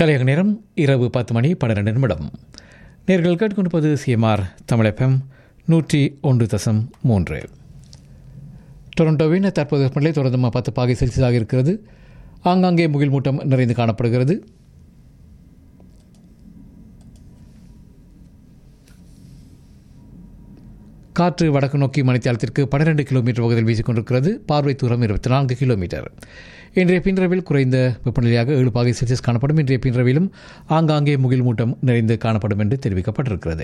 கலையக நேரம் இரவு பத்து மணி பன்னிரண்டு நிமிடம் நேர்கள் கேட்டுக்கொண்டிருப்பது சிஎம்ஆர் தமிழகம் நூற்றி ஒன்று தசம் மூன்று டொரண்டோவின் தற்போது வெப்பநிலை தொடர்ந்து பத்து பாகை செல்சியஸாக இருக்கிறது ஆங்காங்கே முகில் மூட்டம் நிறைந்து காணப்படுகிறது காற்று வடக்கு நோக்கி மணித்தியாலத்திற்கு பன்னிரண்டு கிலோமீட்டர் பகுதியில் வீசிக்கொண்டிருக்கிறது பார்வை தூரம் இருபத்தி நான்கு கிலோமீட்டர் இன்றைய பின்ரவில் குறைந்த வெப்பநிலையாக ஏழு பாகை செல்சியஸ் காணப்படும் இன்றைய பின்ரவிலும் ஆங்காங்கே முகில் மூட்டம் நிறைந்து காணப்படும் என்று தெரிவிக்கப்பட்டிருக்கிறது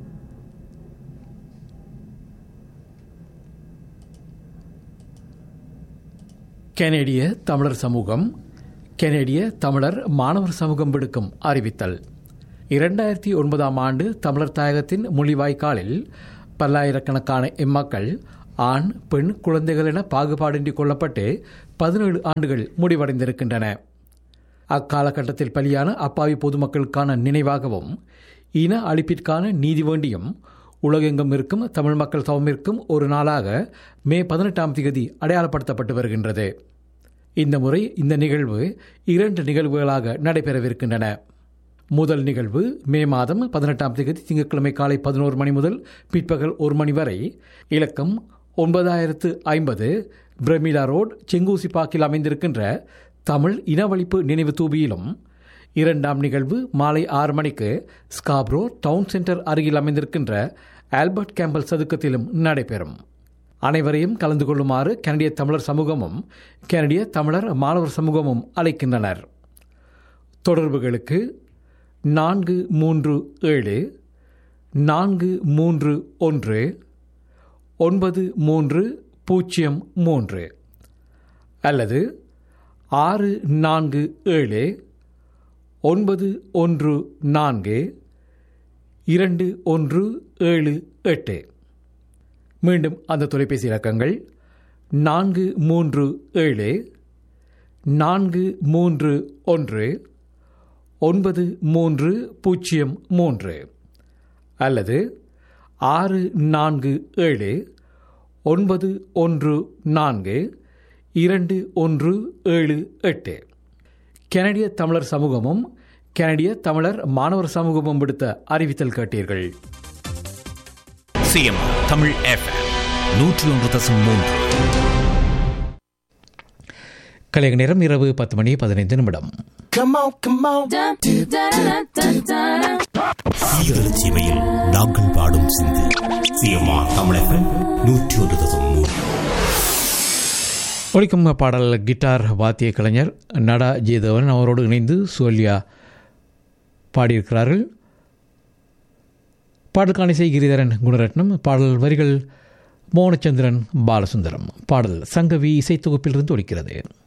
கனேடிய தமிழர் சமூகம் கனேடிய தமிழர் மாணவர் சமூகம் விடுக்கும் அறிவித்தல் இரண்டாயிரத்தி ஒன்பதாம் ஆண்டு தமிழர் தாயகத்தின் மொழிவாய்க்காலில் பல்லாயிரக்கணக்கான எம்மக்கள் ஆண் பெண் குழந்தைகள் என பாகுபாடின்றி கொல்லப்பட்டு பதினேழு ஆண்டுகள் முடிவடைந்திருக்கின்றன அக்காலகட்டத்தில் பலியான அப்பாவி பொதுமக்களுக்கான நினைவாகவும் இன அழிப்பிற்கான நீதி வேண்டியும் உலகெங்கும் இருக்கும் தமிழ் மக்கள் சமமிற்கும் ஒரு நாளாக மே பதினெட்டாம் தேதி அடையாளப்படுத்தப்பட்டு வருகின்றது இந்த முறை இந்த நிகழ்வு இரண்டு நிகழ்வுகளாக நடைபெறவிருக்கின்றன முதல் நிகழ்வு மே மாதம் பதினெட்டாம் தேதி திங்கட்கிழமை காலை பதினோரு மணி முதல் பிற்பகல் ஒரு மணி வரை இலக்கம் ஒன்பதாயிரத்து ஐம்பது பிரமிளா ரோட் செங்கூசிப்பாக்கில் அமைந்திருக்கின்ற தமிழ் இனவழிப்பு நினைவு தூபியிலும் இரண்டாம் நிகழ்வு மாலை ஆறு மணிக்கு ஸ்காப்ரோ டவுன் சென்டர் அருகில் அமைந்திருக்கின்ற ஆல்பர்ட் கேம்பல் சதுக்கத்திலும் நடைபெறும் அனைவரையும் கலந்து கொள்ளுமாறு கனடிய தமிழர் சமூகமும் கனடிய தமிழர் மாணவர் சமூகமும் அழைக்கின்றனர் தொடர்புகளுக்கு நான்கு மூன்று ஏழு நான்கு மூன்று ஒன்று ஒன்பது மூன்று பூஜ்ஜியம் மூன்று அல்லது ஆறு நான்கு ஏழு ஒன்பது ஒன்று நான்கு இரண்டு ஒன்று ஏழு எட்டு மீண்டும் அந்த தொலைபேசி இலக்கங்கள் நான்கு மூன்று ஏழு நான்கு மூன்று ஒன்று ஒன்பது மூன்று பூஜ்ஜியம் மூன்று அல்லது ஆறு நான்கு ஏழு ஒன்பது ஒன்று நான்கு இரண்டு ஒன்று ஏழு எட்டு கனடிய தமிழர் சமூகமும் கனடிய தமிழர் மாணவர் சமூகமும் விடுத்த அறிவித்தல் கேட்டீர்கள் சிஎம் தமிழ் எஃப்எம் நூற்றி ஒன்று தசம் மூன்று கலைய நேரம் இரவு பத்து மணி பதினைந்து நிமிடம் Come on, come on. Dun, dun, dun, dun, dun. சீர்தல சீமையில் நாங்கள் பாடும் சிந்து சிஎம்ஆ தமிழ் எஃப்எம் நூற்றி ஒன்று தசம் மூன்று ஒழிக்கும் பாடல் கிட்டார் வாத்திய கலைஞர் நடா ஜெயதேவன் அவரோடு இணைந்து சோல்யா பாடியிருக்கிறார்கள் பாடலுக்கான இசை கிரிதரன் குணரட்னம் பாடல் வரிகள் மோகனச்சந்திரன் பாலசுந்தரம் பாடல் சங்கவி இசைத்தொகுப்பிலிருந்து ஒழிக்கிறது